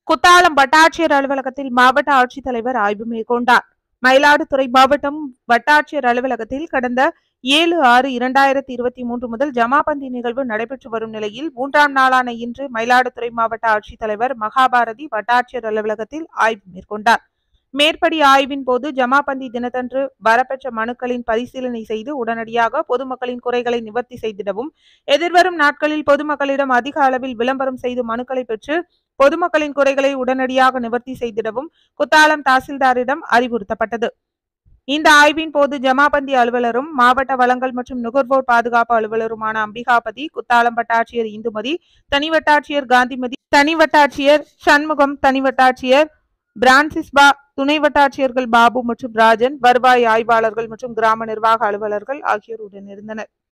குத்தாலம் வட்டாட்சியர் அலுவலகத்தில் மாவட்ட ஆட்சித்தலைவர் ஆய்வு மேற்கொண்டார் மயிலாடுதுறை மாவட்டம் வட்டாட்சியர் அலுவலகத்தில் கடந்த ஏழு ஆறு இரண்டாயிரத்தி இருபத்தி மூன்று முதல் ஜமாபந்தி நிகழ்வு நடைபெற்று வரும் நிலையில் மூன்றாம் நாளான இன்று மயிலாடுதுறை மாவட்ட ஆட்சித்தலைவர் மகாபாரதி வட்டாட்சியர் அலுவலகத்தில் ஆய்வு மேற்கொண்டார் மேற்படி ஆய்வின் போது ஜமாபந்தி தினத்தன்று வரப்பெற்ற மனுக்களின் பரிசீலனை செய்து உடனடியாக பொதுமக்களின் குறைகளை நிவர்த்தி செய்திடவும் எதிர்வரும் நாட்களில் பொதுமக்களிடம் அதிக அளவில் விளம்பரம் செய்து மனுக்களை பெற்று பொதுமக்களின் குறைகளை உடனடியாக நிவர்த்தி செய்திடவும் குத்தாலம் தாசில்தாரிடம் அறிவுறுத்தப்பட்டது இந்த ஆய்வின் போது ஜமாபந்தி அலுவலரும் மாவட்ட வளங்கள் மற்றும் நுகர்வோர் பாதுகாப்பு அலுவலருமான அம்பிகாபதி குத்தாலம் வட்டாட்சியர் இந்துமதி தனி வட்டாட்சியர் காந்திமதி தனி வட்டாட்சியர் சண்முகம் தனி வட்டாட்சியர் பிரான்சிஸ்பா துணை வட்டாட்சியர்கள் பாபு மற்றும் ராஜன் வருவாய் ஆய்வாளர்கள் மற்றும் கிராம நிர்வாக அலுவலர்கள் ஆகியோர் உடனிருந்தனர்